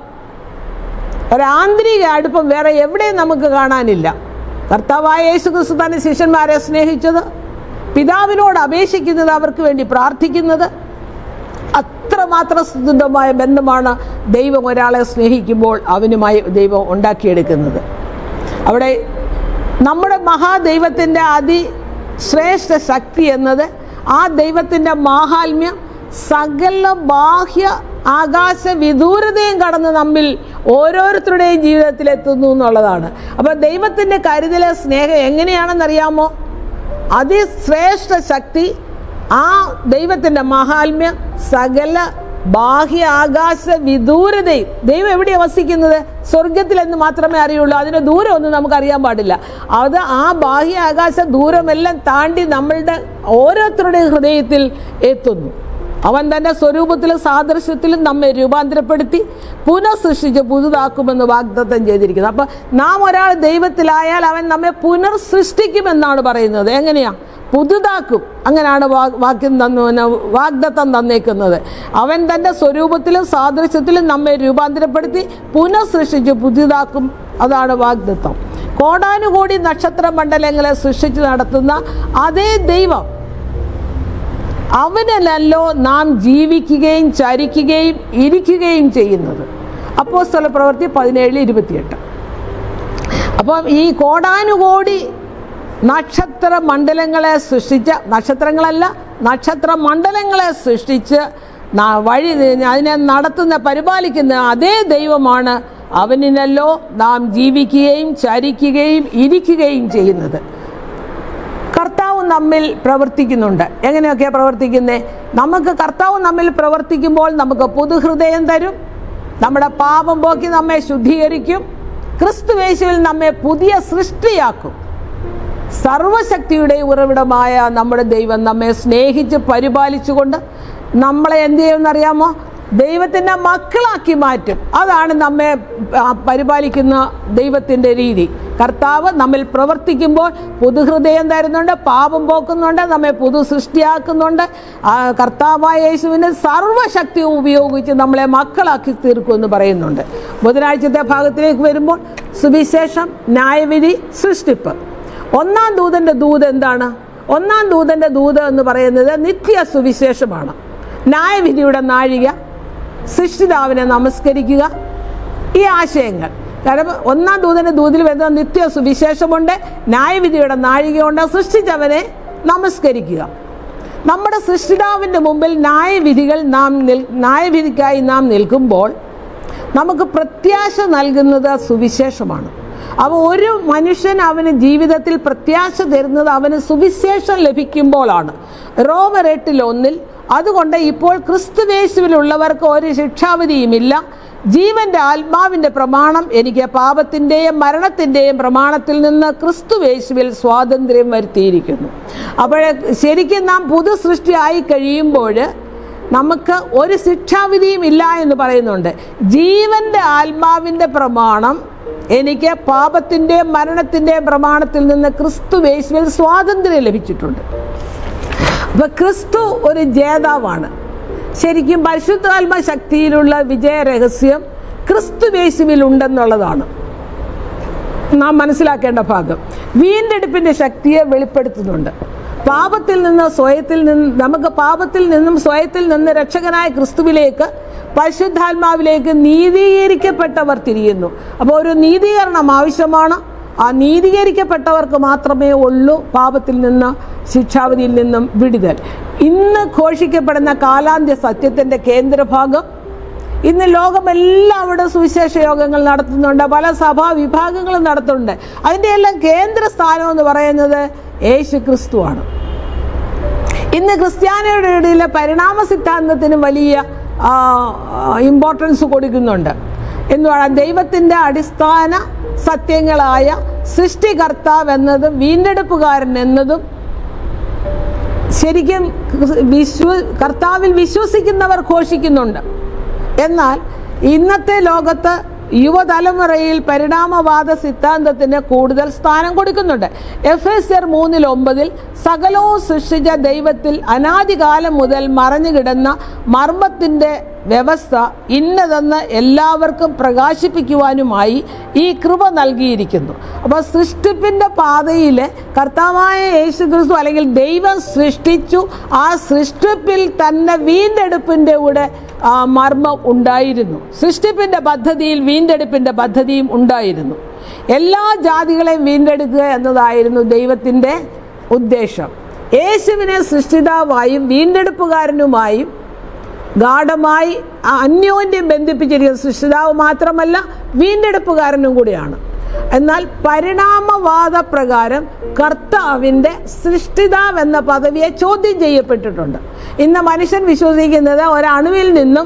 ഒരാന്തരിക അടുപ്പം വേറെ എവിടെയും നമുക്ക് കാണാനില്ല കർത്താവായ യേശു ക്രിസ്തു തന്നെ ശിഷ്യന്മാരെ സ്നേഹിച്ചത് പിതാവിനോട് അപേക്ഷിക്കുന്നത് അവർക്ക് വേണ്ടി പ്രാർത്ഥിക്കുന്നത് അത്രമാത്രം സുദൃഢമായ ബന്ധമാണ് ദൈവം ഒരാളെ സ്നേഹിക്കുമ്പോൾ അവനുമായി ദൈവം ഉണ്ടാക്കിയെടുക്കുന്നത് അവിടെ നമ്മുടെ മഹാദൈവത്തിൻ്റെ അതിശ്രേഷ്ഠ ശക്തി എന്നത് ആ ദൈവത്തിൻ്റെ മാഹാത്മ്യം സകല ബാഹ്യ ആകാശ വിദൂരതയും കടന്ന് നമ്മിൽ ഓരോരുത്തരുടെയും ജീവിതത്തിൽ എത്തുന്നു എന്നുള്ളതാണ് അപ്പോൾ ദൈവത്തിൻ്റെ കരുതലെ സ്നേഹം എങ്ങനെയാണെന്നറിയാമോ അതിശ്രേഷ്ഠ ശക്തി ആ ദൈവത്തിൻ്റെ മഹാത്മ്യം സകല ബാഹ്യ ആകാശ വിദൂരതയും ദൈവം എവിടെയാണ് വസിക്കുന്നത് സ്വർഗത്തിലെന്ന് മാത്രമേ അറിയുള്ളൂ അതിൻ്റെ ദൂരം ഒന്നും നമുക്ക് അറിയാൻ പാടില്ല അത് ആ ബാഹ്യ ആകാശ ദൂരമെല്ലാം താണ്ടി നമ്മളുടെ ഓരോരുത്തരുടെയും ഹൃദയത്തിൽ എത്തുന്നു അവൻ തന്റെ സ്വരൂപത്തിലും സാദൃശ്യത്തിലും നമ്മെ രൂപാന്തരപ്പെടുത്തി പുനഃസൃഷ്ടിച്ച് പുതുതാക്കുമെന്ന് വാഗ്ദത്തം ചെയ്തിരിക്കുന്നത് അപ്പൊ നാം ഒരാൾ ദൈവത്തിലായാൽ അവൻ നമ്മെ പുനർസൃഷ്ടിക്കുമെന്നാണ് പറയുന്നത് എങ്ങനെയാ പുതുതാക്കും അങ്ങനെയാണ് വാ- വാക്യം തന്നു പിന്നെ വാഗ്ദത്തം തന്നേക്കുന്നത് അവൻ തന്റെ സ്വരൂപത്തിലും സാദൃശ്യത്തിലും നമ്മെ രൂപാന്തരപ്പെടുത്തി പുനഃസൃഷ്ടിച്ച് പുതുതാക്കും അതാണ് വാഗ്ദത്തം കോടാനുകോടി നക്ഷത്ര മണ്ഡലങ്ങളെ സൃഷ്ടിച്ച് നടത്തുന്ന അതേ ദൈവം അവനല്ലോ നാം ജീവിക്കുകയും ചരിക്കുകയും ഇരിക്കുകയും ചെയ്യുന്നത് അപ്പോസ്തല പ്രവൃത്തി പതിനേഴ് ഇരുപത്തിയെട്ട് അപ്പം ഈ കോടാനുകോടി നക്ഷത്ര മണ്ഡലങ്ങളെ സൃഷ്ടിച്ച നക്ഷത്രങ്ങളല്ല നക്ഷത്ര മണ്ഡലങ്ങളെ സൃഷ്ടിച്ച് ന- വഴി അതിനെ നടത്തുന്ന പരിപാലിക്കുന്ന അതേ ദൈവമാണ് അവനിനല്ലോ നാം ജീവിക്കുകയും ചരിക്കുകയും ഇരിക്കുകയും ചെയ്യുന്നത് കർത്താവ് നമ്മിൽ പ്രവർത്തിക്കുന്നുണ്ട് എങ്ങനെയൊക്കെയാണ് പ്രവർത്തിക്കുന്നത് നമുക്ക് കർത്താവ് നമ്മിൽ പ്രവർത്തിക്കുമ്പോൾ നമുക്ക് പുതുഹൃദയം തരും നമ്മുടെ പാപം പോക്കി നമ്മെ ശുദ്ധീകരിക്കും ക്രിസ്തുവേശുവിൽ നമ്മെ പുതിയ സൃഷ്ടിയാക്കും സർവശക്തിയുടെ ഉറവിടമായ നമ്മുടെ ദൈവം നമ്മെ സ്നേഹിച്ച് പരിപാലിച്ചുകൊണ്ട് നമ്മളെ എന്ത് ചെയ്യുമെന്നറിയാമോ ദൈവത്തിൻ്റെ മക്കളാക്കി മാറ്റും അതാണ് നമ്മെ ആ, പരിപാലിക്കുന്ന ദൈവത്തിൻ്റെ രീതി കർത്താവ് നമ്മിൽ പ്രവർത്തിക്കുമ്പോൾ പുതുഹൃദയം തരുന്നുണ്ട് പാപം പോക്കുന്നുണ്ട് നമ്മെ പുതു സൃഷ്ടിയാക്കുന്നുണ്ട് ആ, കർത്താവായ യേശുവിൻ്റെ സർവ്വശക്തി ഉപയോഗിച്ച് നമ്മളെ മക്കളാക്കി തീർക്കുമെന്ന് പറയുന്നുണ്ട് ബുധനാഴ്ചത്തെ ഭാഗത്തിലേക്ക് വരുമ്പോൾ സുവിശേഷം ന്യായവിധി സൃഷ്ടിപ്പ് ഒന്നാം ദൂതന്റെ ദൂത് എന്താണ് ഒന്നാം ദൂതന്റെ ദൂത് എന്ന് പറയുന്നത് നിത്യ സുവിശേഷമാണ് ന്യായവിധിയുടെ നാഴിക സൃഷ്ടിതാവിനെ നമസ്കരിക്കുക ഈ ആശയങ്ങൾ കാരണം ഒന്നാം ദൂതന്റെ ദൂതിൽ വരുന്ന നിത്യ സുവിശേഷമുണ്ട് ന്യായവിധിയുടെ നാഴികയുണ്ട് സൃഷ്ടിച്ചവനെ നമസ്കരിക്കുക നമ്മുടെ സൃഷ്ടിതാവിൻ്റെ മുമ്പിൽ ന്യായവിധികൾ നാം നിൽ ന്യായവിധിക്കായി നാം നിൽക്കുമ്പോൾ നമുക്ക് പ്രത്യാശ നൽകുന്നത് സുവിശേഷമാണ് അപ്പോൾ ഒരു മനുഷ്യൻ അവന് ജീവിതത്തിൽ പ്രത്യാശ തരുന്നത് അവന് സുവിശേഷം ലഭിക്കുമ്പോഴാണ് റോമർ എട്ടിൽ ഒന്നിൽ അതുകൊണ്ട് ഇപ്പോൾ ക്രിസ്തുവേശുവിലുള്ളവർക്ക് ഒരു ശിക്ഷാവിധിയുമില്ല ജീവന്റെ ആത്മാവിന്റെ പ്രമാണം എനിക്ക് പാപത്തിൻ്റെയും മരണത്തിൻ്റെയും പ്രമാണത്തിൽ നിന്ന് ക്രിസ്തുവേശുവിൽ സ്വാതന്ത്ര്യം വരുത്തിയിരിക്കുന്നു അപ്പോൾ ശരിക്കും നാം പുതു സൃഷ്ടിയായി കഴിയുമ്പോൾ നമുക്ക് ഒരു ശിക്ഷാവിധിയും ഇല്ല എന്ന് പറയുന്നുണ്ട് ജീവന്റെ ആത്മാവിന്റെ പ്രമാണം എനിക്ക് പാപത്തിൻ്റെയും മരണത്തിൻ്റെയും പ്രമാണത്തിൽ നിന്ന് ക്രിസ്തുവേശുവിൽ സ്വാതന്ത്ര്യം ലഭിച്ചിട്ടുണ്ട് അപ്പൊ ക്രിസ്തു ഒരു ജേതാവാണ് ശരിക്കും പരിശുദ്ധാത്മ ശക്തിയിലുള്ള വിജയരഹസ്യം ക്രിസ്തുവേശുവിൽ ഉണ്ടെന്നുള്ളതാണ് നാം മനസ്സിലാക്കേണ്ട ഭാഗം വീണ്ടെടുപ്പിന്റെ ശക്തിയെ വെളിപ്പെടുത്തുന്നുണ്ട് പാപത്തിൽ നിന്ന് സ്വയത്തിൽ നിന്ന് നമുക്ക് പാപത്തിൽ നിന്നും സ്വയത്തിൽ നിന്ന് രക്ഷകനായ ക്രിസ്തുവിലേക്ക് പരിശുദ്ധാത്മാവിലേക്ക് നീതീകരിക്കപ്പെട്ടവർ തിരിയുന്നു അപ്പോൾ ഒരു നീതീകരണം ആവശ്യമാണ് ആ നീതീകരിക്കപ്പെട്ടവർക്ക് മാത്രമേ ഉള്ളൂ പാപത്തിൽ നിന്ന് ശിക്ഷാവിധിയിൽ നിന്നും വിടുതൽ ഇന്ന് ഘോഷിക്കപ്പെടുന്ന കാലാന്ത്യ സത്യത്തിൻ്റെ കേന്ദ്രഭാഗം ഇന്ന് ലോകമെല്ലാവിടെ സുവിശേഷ യോഗങ്ങൾ നടത്തുന്നുണ്ട് പല സഭാ വിഭാഗങ്ങളും നടത്തുന്നുണ്ട് അതിൻ്റെ എല്ലാം കേന്ദ്ര സ്ഥാനം എന്ന് പറയുന്നത് യേശു ക്രിസ്തുവാണ് ഇന്ന് ക്രിസ്ത്യാനിയുടെ ഇടയിലെ പരിണാമ സിദ്ധാന്തത്തിന് വലിയ ഇമ്പോർട്ടൻസ് കൊടുക്കുന്നുണ്ട് എന്ന് പറയാം ദൈവത്തിൻ്റെ അടിസ്ഥാന സത്യങ്ങളായ സൃഷ്ടികർത്താവ് എന്നതും വീണ്ടെടുപ്പുകാരൻ എന്നതും ശരിക്കും വിശ്വ കർത്താവിൽ വിശ്വസിക്കുന്നവർ ഘോഷിക്കുന്നുണ്ട് എന്നാൽ ഇന്നത്തെ ലോകത്ത് യുവതലമുറയിൽ പരിണാമവാദ സിദ്ധാന്തത്തിന് കൂടുതൽ സ്ഥാനം കൊടുക്കുന്നുണ്ട് എഫ് എസ് ആർ മൂന്നിൽ ഒമ്പതിൽ സകലവും സൃഷ്ടിച്ച ദൈവത്തിൽ അനാദികാലം മുതൽ മറഞ്ഞു കിടന്ന മർമ്മത്തിൻ്റെ വ്യവസ്ഥ ഇന്നതെന്ന് എല്ലാവർക്കും പ്രകാശിപ്പിക്കുവാനുമായി ഈ കൃപ നൽകിയിരിക്കുന്നു അപ്പോൾ സൃഷ്ടിപ്പിൻ്റെ പാതയിൽ കർത്താവായ യേശു ക്രിസ്തു അല്ലെങ്കിൽ ദൈവം സൃഷ്ടിച്ചു ആ സൃഷ്ടിപ്പിൽ തന്നെ വീണ്ടെടുപ്പിൻ്റെ കൂടെ ആ, മർമ്മം ഉണ്ടായിരുന്നു സൃഷ്ടിപ്പിൻ്റെ പദ്ധതിയിൽ വീണ്ടെടുപ്പിൻ്റെ പദ്ധതിയും ഉണ്ടായിരുന്നു എല്ലാ ജാതികളെയും വീണ്ടെടുക്കുക എന്നതായിരുന്നു ദൈവത്തിൻ്റെ ഉദ്ദേശം യേശുവിനെ സൃഷ്ടിതാവായും വീണ്ടെടുപ്പുകാരനുമായും ഗാഠമായി അന്യോന്യം ബന്ധിപ്പിച്ചിരിക്കുന്ന സൃഷ്ടിതാവ് മാത്രമല്ല വീണ്ടെടുപ്പുകാരനും കൂടിയാണ് എന്നാൽ പരിണാമവാദ പ്രകാരം കർത്താവിൻ്റെ സൃഷ്ടിതാവ് എന്ന പദവിയെ ചോദ്യം ചെയ്യപ്പെട്ടിട്ടുണ്ട് ഇന്ന് മനുഷ്യൻ വിശ്വസിക്കുന്നത് ഒരണുവിൽ നിന്നും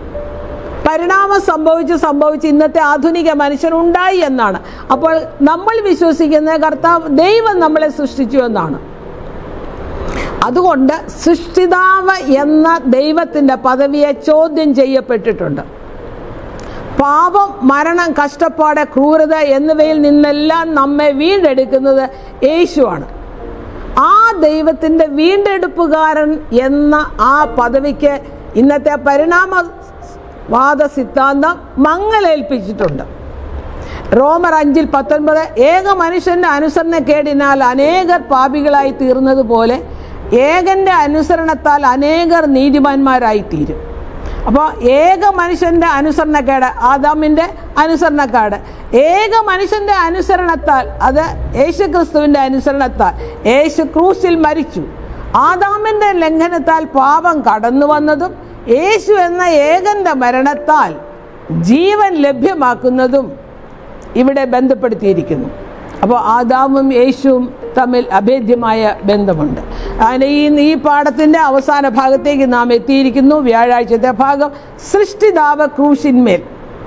പരിണാമം സംഭവിച്ച് സംഭവിച്ച് ഇന്നത്തെ ആധുനിക മനുഷ്യൻ ഉണ്ടായി എന്നാണ് അപ്പോൾ നമ്മൾ വിശ്വസിക്കുന്നത് കർത്താവ് ദൈവം നമ്മളെ സൃഷ്ടിച്ചു എന്നാണ് അതുകൊണ്ട് സൃഷ്ടിതാവ് എന്ന ദൈവത്തിൻ്റെ പദവിയെ ചോദ്യം ചെയ്യപ്പെട്ടിട്ടുണ്ട് പാപം മരണം കഷ്ടപ്പാട് ക്രൂരത എന്നിവയിൽ നിന്നെല്ലാം നമ്മെ വീണ്ടെടുക്കുന്നത് യേശുവാണ് ആ ദൈവത്തിൻ്റെ വീണ്ടെടുപ്പുകാരൻ എന്ന ആ പദവിക്ക് ഇന്നത്തെ പരിണാമവാദ സിദ്ധാന്തം മങ്ങലേൽപ്പിച്ചിട്ടുണ്ട് റോമർ അഞ്ചിൽ പത്തൊൻപത് ഏക മനുഷ്യന്റെ അനുസരണക്കേടിനാൽ അനേകർ പാപികളായി തീർന്നതുപോലെ ഏകന്റെ അനുസരണത്താൽ അനേകർ നീതിമാന്മാരായി തീരും അപ്പോൾ ഏക മനുഷ്യന്റെ അനുസരണക്കേട് ആദാമിൻ്റെ അനുസരണക്കേട് ഏക മനുഷ്യന്റെ അനുസരണത്താൽ അത് യേശു ക്രിസ്തുവിൻ്റെ അനുസരണത്താൽ യേശു ക്രൂശിൽ മരിച്ചു ആദാമിൻ്റെ ലംഘനത്താൽ പാപം കടന്നു വന്നതും യേശു എന്ന ഏകന്റെ മരണത്താൽ ജീവൻ ലഭ്യമാക്കുന്നതും ഇവിടെ ബന്ധപ്പെടുത്തിയിരിക്കുന്നു അപ്പോൾ ആദാമും യേശുവും തമ്മിൽ അഭേദ്യമായ ബന്ധമുണ്ട് അങ്ങനെ ഈ ഈ പാഠത്തിൻ്റെ അവസാന ഭാഗത്തേക്ക് നാം എത്തിയിരിക്കുന്നു വ്യാഴാഴ്ചത്തെ ഭാഗം സൃഷ്ടിതാവ് ക്രൂശിന്മേൽ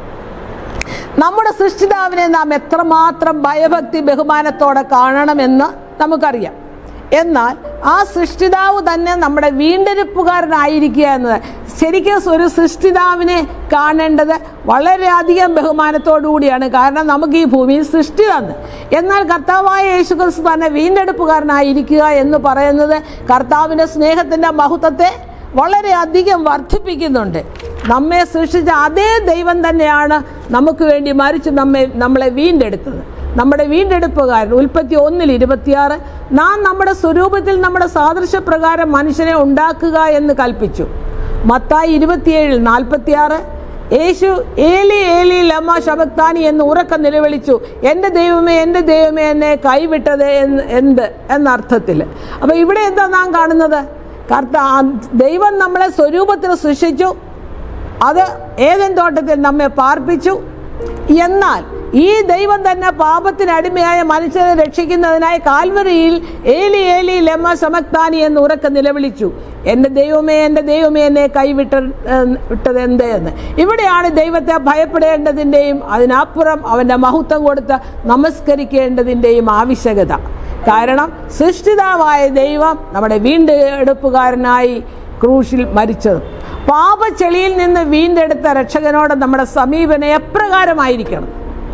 നമ്മുടെ സൃഷ്ടിതാവിനെ നാം എത്രമാത്രം ഭയഭക്തി ബഹുമാനത്തോടെ കാണണമെന്ന് നമുക്കറിയാം എന്നാൽ ആ സൃഷ്ടിതാവ് തന്നെ നമ്മുടെ വീണ്ടെടുപ്പുകാരനായിരിക്കുക എന്നത് ശരിക്കും ഒരു സൃഷ്ടിതാവിനെ കാണേണ്ടത് വളരെയധികം ബഹുമാനത്തോടു കൂടിയാണ് കാരണം നമുക്ക് ഈ ഭൂമിയിൽ സൃഷ്ടി തന്ന് എന്നാൽ കർത്താവായ യേശുക്രിസ്തു തന്നെ വീണ്ടെടുപ്പുകാരനായിരിക്കുക എന്ന് പറയുന്നത് കർത്താവിൻ്റെ സ്നേഹത്തിൻ്റെ മഹത്വത്തെ വളരെയധികം വർദ്ധിപ്പിക്കുന്നുണ്ട് നമ്മെ സൃഷ്ടിച്ച അതേ ദൈവം തന്നെയാണ് നമുക്ക് വേണ്ടി മരിച്ച് നമ്മെ നമ്മളെ വീണ്ടെടുത്തത് നമ്മുടെ വീണ്ടെടുപ്പുകാരൻ ഉൽപ്പത്തി ഒന്നിൽ ഇരുപത്തിയാറ് നാം നമ്മുടെ സ്വരൂപത്തിൽ നമ്മുടെ സാദൃശ്യപ്രകാരം മനുഷ്യനെ ഉണ്ടാക്കുക എന്ന് കൽപ്പിച്ചു മത്തായി ഇരുപത്തിയേഴിൽ നാൽപ്പത്തിയാറ് യേശു ഏലി ഏലി ലമ്മ ശബക്താനി എന്ന് ഉറക്കം നിലവിളിച്ചു എൻ്റെ ദൈവമേ എൻ്റെ ദൈവമേ എന്നെ കൈവിട്ടത് എന്ന് എന്ത് എന്നർത്ഥത്തിൽ അപ്പോൾ ഇവിടെ എന്താ നാം കാണുന്നത് കർത്ത ദൈവം നമ്മളെ സ്വരൂപത്തിൽ സൃഷ്ടിച്ചു അത് ഏതൻ തോട്ടത്തിൽ നമ്മെ പാർപ്പിച്ചു എന്നാൽ ഈ ദൈവം തന്നെ പാപത്തിന് അടിമയായ മനുഷ്യനെ രക്ഷിക്കുന്നതിനായി കാൽവറിയിൽ ഏലി ഏലി ലെമ സമക്താനി എന്ന് ഉറക്കെ നിലവിളിച്ചു എൻ്റെ ദൈവമേ എൻ്റെ ദൈവമേ എന്നെ കൈവിട്ട ഏഹ്, വിട്ടത് എന്ത് എന്ന് ഇവിടെയാണ് ദൈവത്തെ ഭയപ്പെടേണ്ടതിൻ്റെയും അതിനപ്പുറം അവൻ്റെ മഹത്വം കൊടുത്ത് നമസ്കരിക്കേണ്ടതിൻ്റെയും ആവശ്യകത കാരണം സൃഷ്ടിതാവായ ദൈവം നമ്മുടെ വീണ്ടെടുപ്പുകാരനായി ക്രൂശിൽ മരിച്ചത് പാപച്ചെളിയിൽ നിന്ന് വീണ്ടെടുത്ത രക്ഷകനോട് നമ്മുടെ സമീപനം എപ്രകാരമായിരിക്കണം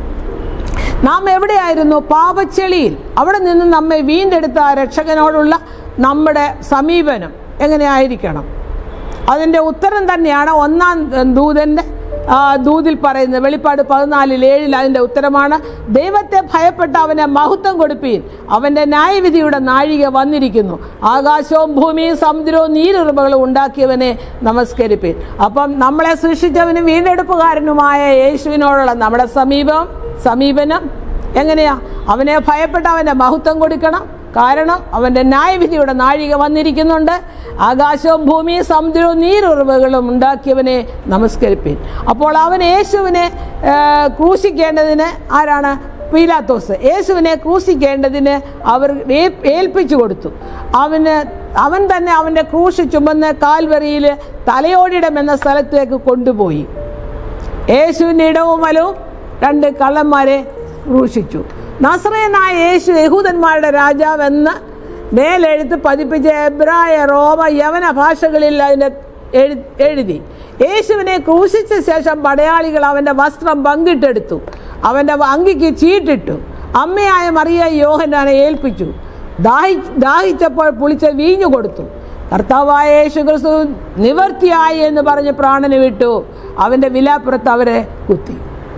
നാം എവിടെയായിരുന്നു പാപച്ചെളിയിൽ അവിടെ നിന്ന് നമ്മെ വീണ്ടെടുത്ത ആ രക്ഷകനോടുള്ള നമ്മുടെ സമീപനം എങ്ങനെയായിരിക്കണം അതിൻ്റെ ഉത്തരം തന്നെയാണ് ഒന്നാം ദൂതൻ്റെ ആ, ദൂതിൽ പറയുന്നത് വെളിപ്പാട് പതിനാലിൽ ഏഴിൽ അതിൻ്റെ ഉത്തരമാണ് ദൈവത്തെ ഭയപ്പെട്ട അവനെ മഹത്വം കൊടുപ്പീൻ അവൻ്റെ ന്യായവിധിയുടെ നാഴിക വന്നിരിക്കുന്നു ആകാശവും ഭൂമിയും സമുദ്രവും നീരുറവകളും ഉണ്ടാക്കിയവനെ നമസ്കരിപ്പീൻ അപ്പം നമ്മളെ സൃഷ്ടിച്ചവനും വീണ്ടെടുപ്പുകാരനുമായ യേശുവിനോടുള്ള നമ്മുടെ സമീപം സമീപനം എങ്ങനെയാ അവനെ ഭയപ്പെട്ട അവൻ്റെ മഹത്വം കൊടുക്കണം കാരണം അവൻ്റെ ന്യായവിധിയുടെ നാഴിക വന്നിരിക്കുന്നുണ്ട് ആകാശവും ഭൂമിയും സമുദ്രവും നീരുറവുകളും ഉണ്ടാക്കിയവനെ നമസ്കരിപ്പീൻ അപ്പോൾ അവൻ യേശുവിനെ ആ, ക്രൂശിക്കേണ്ടതിന് ആരാണ് പീലാത്തോസ് യേശുവിനെ ക്രൂശിക്കേണ്ടതിന് അവർ ഏ- ഏൽപ്പിച്ചു കൊടുത്തു അവന് അവൻ തന്നെ അവൻ്റെ ക്രൂശ് ചുമന്ന് കാൽവറിയിൽ തലയോടിടം എന്ന സ്ഥലത്തേക്ക് കൊണ്ടുപോയി യേശുവിൻ്റെ ഇടവും വലവും രണ്ട് കള്ളന്മാരെ ക്രൂശിച്ചു നസ്രയനായ യേശു യഹൂദന്മാരുടെ രാജാവെന്ന് മേലെഴുത്ത് പതിപ്പിച്ച എബ്രായ റോമ യവന ഭാഷകളിൽ അതിൻ്റെ എഴു- എഴുതി യേശുവിനെ ക്രൂശിച്ച ശേഷം പടയാളികൾ അവൻ്റെ വസ്ത്രം പങ്കിട്ടെടുത്തു അവൻ്റെ അങ്കിക്ക് ചീട്ടിട്ടു അമ്മയായ മറിയ യോഹനാനെ ഏൽപ്പിച്ചു ദാഹി ദാഹിച്ചപ്പോൾ പുളിച്ച വീഞ്ഞു കൊടുത്തു കർത്താവായ യേശു ക്രിസ്തു നിവർത്തിയായി എന്ന് പറഞ്ഞ് പ്രാണന് വിട്ടു അവൻ്റെ വിലാപ്പുറത്ത് അവരെ കുത്തി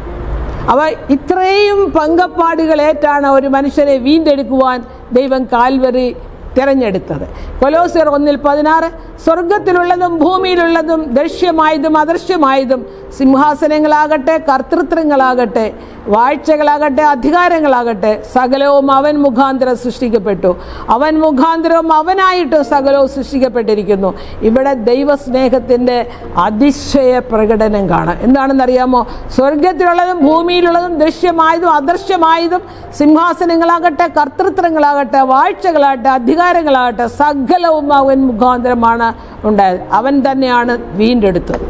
അവ ഇത്രയും പങ്കപ്പാടുകളേറ്റാണ് ഒരു മനുഷ്യനെ വീണ്ടെടുക്കുവാൻ ദൈവം കാൽവറി തിരഞ്ഞെടുത്തത് കൊലോസിയർ ഒന്നിൽ പതിനാറ് സ്വർഗത്തിലുള്ളതും ഭൂമിയിലുള്ളതും ദൃശ്യമായതും അദൃശ്യമായതും സിംഹാസനങ്ങളാകട്ടെ കർത്തൃത്വങ്ങളാകട്ടെ വാഴ്ചകളാകട്ടെ അധികാരങ്ങളാകട്ടെ സകലവും അവൻ മുഖാന്തരം സൃഷ്ടിക്കപ്പെട്ടു അവൻ മുഖാന്തരവും അവനായിട്ടും സകലവും സൃഷ്ടിക്കപ്പെട്ടിരിക്കുന്നു ഇവിടെ ദൈവസ്നേഹത്തിൻ്റെ അതിശയ പ്രകടനം കാണാം എന്താണെന്നറിയാമോ സ്വർഗത്തിലുള്ളതും ഭൂമിയിലുള്ളതും ദൃശ്യമായതും അദൃശ്യമായതും സിംഹാസനങ്ങളാകട്ടെ കർത്തൃത്വങ്ങളാകട്ടെ വാഴ്ചകളാകട്ടെ അധികാരങ്ങളാകട്ടെ സകലവും അവൻ മുഖാന്തരമാണ് ഉണ്ടായത് അവൻ തന്നെയാണ് വീണ്ടെടുത്തത്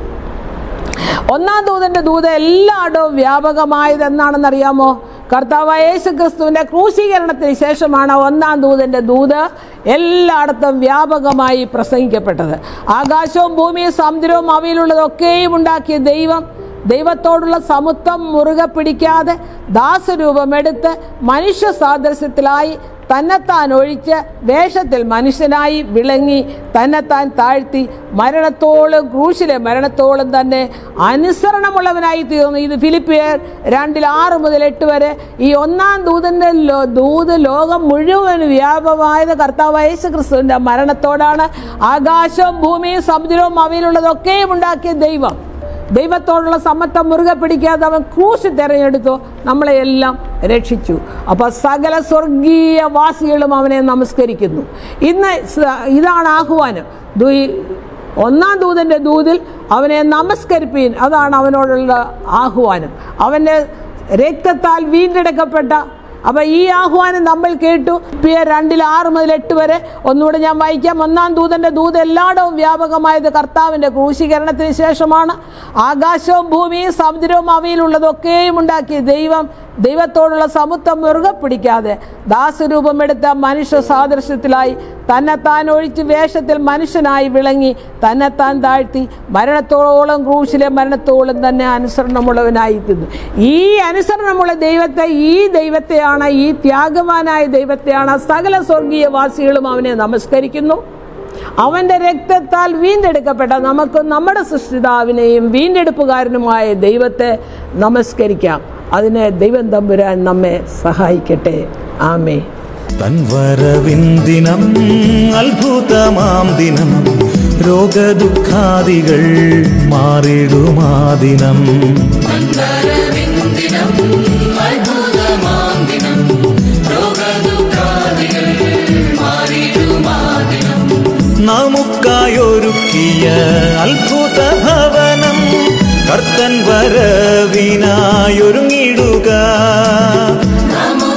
ഒന്നാം ദൂതന്റെ ദൂത് എല്ലായിടവും വ്യാപകമായത് എന്നാണെന്നറിയാമോ കർത്താവായ യേശു ക്രിസ്തുവിന്റെ ക്രൂശീകരണത്തിന് ശേഷമാണ് ഒന്നാം ദൂതന്റെ ദൂത് എല്ലായിടത്തും വ്യാപകമായി പ്രസംഗിക്കപ്പെട്ടത് ആകാശവും ഭൂമിയും സമുദ്രവും അവയിലുള്ളതൊക്കെയും ഉണ്ടാക്കിയ ദൈവം ദൈവത്തോടുള്ള സമത്വം മുറുകെ പിടിക്കാതെ ദാസരൂപമെടുത്ത് മനുഷ്യ സാദൃശ്യത്തിലായി തന്നെത്താൻ ഒഴിച്ച് വേഷത്തിൽ മനുഷ്യനായി വിളങ്ങി തന്നെത്താൻ താഴ്ത്തി മരണത്തോളം ക്രൂശിലെ മരണത്തോളം തന്നെ അനുസരണമുള്ളവനായി തീർന്നു ഇത് ഫിലിപ്പിയർ രണ്ടിൽ ആറ് മുതൽ എട്ട് വരെ ഈ ഒന്നാം ദൂതന്റെ ലോ- ദൂത് ലോകം മുഴുവൻ വ്യാപകമായത് കർത്താവ് യേശു ക്രിസ്തുവിന്റെ മരണത്തോടാണ് ആകാശവും ഭൂമിയും സമുദ്രവും അവയിലുള്ളതൊക്കെയും ഉണ്ടാക്കിയ ദൈവം ദൈവത്തോടുള്ള സമ്മത്തം മുറുകെ പിടിക്കാതെ അവൻ ക്രൂശ് തിരഞ്ഞെടുത്തു നമ്മളെ എല്ലാം രക്ഷിച്ചു അപ്പൊ സകല സ്വർഗീയ വാസികളും അവനെ നമസ്കരിക്കുന്നു ഇന്ന് സ- ഇതാണ് ആഹ്വാനം ദു- ഒന്നാം ദൂതന്റെ ദൂതിൽ അവനെ നമസ്കരിപ്പീൻ അതാണ് അവനോടുള്ള ആഹ്വാനം അവന്റെ രക്തത്താൽ വീണ്ടെടുക്കപ്പെട്ട അപ്പൊ ഈ ആഹ്വാനം നമ്മൾ കേട്ടു പി രണ്ടിൽ ആറ് മുതൽ എട്ട് വരെ ഒന്നുകൂടെ ഞാൻ വായിക്കാം ഒന്നാം ദൂതന്റെ ദൂത് എല്ലായിടവും വ്യാപകമായത് കർത്താവിന്റെ ക്രൂശീകരണത്തിന് ശേഷമാണ് ആകാശവും ഭൂമിയും സമുദ്രവും അവയിലുള്ളതൊക്കെയും ഉണ്ടാക്കിയ ദൈവം ദൈവത്തോടുള്ള സമുത്വം മുറുകെ പിടിക്കാതെ ദാസരൂപമെടുത്ത മനുഷ്യ സാദൃശ്യത്തിലായി തന്നെത്താൻ ഒഴിച്ച് വേഷത്തിൽ മനുഷ്യനായി വിളങ്ങി തന്നെത്താൻ താഴ്ത്തി മരണത്തോളം ക്രൂശിലെ മരണത്തോളം തന്നെ അനുസരണമുള്ളവനായിരിക്കുന്നു ഈ അനുസരണമുള്ള ദൈവത്തെ ഈ ദൈവത്തെയാണ് ഈ ത്യാഗവാനായ ദൈവത്തെയാണ് സകല സ്വർഗീയ വാസികളും അവനെ നമസ്കരിക്കുന്നു അവന്റെ രക്തത്താൽ വീണ്ടെടുക്കപ്പെട്ട നമുക്ക് നമ്മുടെ സൃഷ്ടിതാവിനെയും വീണ്ടെടുപ്പുകാരനുമായ ദൈവത്തെ നമസ്കരിക്കാം അതിനെ ദൈവം തമ്പുരാൻ നമ്മെ സഹായിക്കട്ടെ ആമേ തൻ വരവിൻ ദിനം അത്ഭുതമാം ദിനം രോഗദുഃഖാദികൾ മാറിടുമാ ദിനം മന്ദരവിന്ദിനം അത്ഭുതമാം ദിനം രോഗദുഃഖാദികൾ മാറിടുമാദിനം നമുക്കായൊരുക്കിയ അത്ഭുത ഭവനം കർത്തൻ വരവിനായൊരുങ്ങിടുക നാം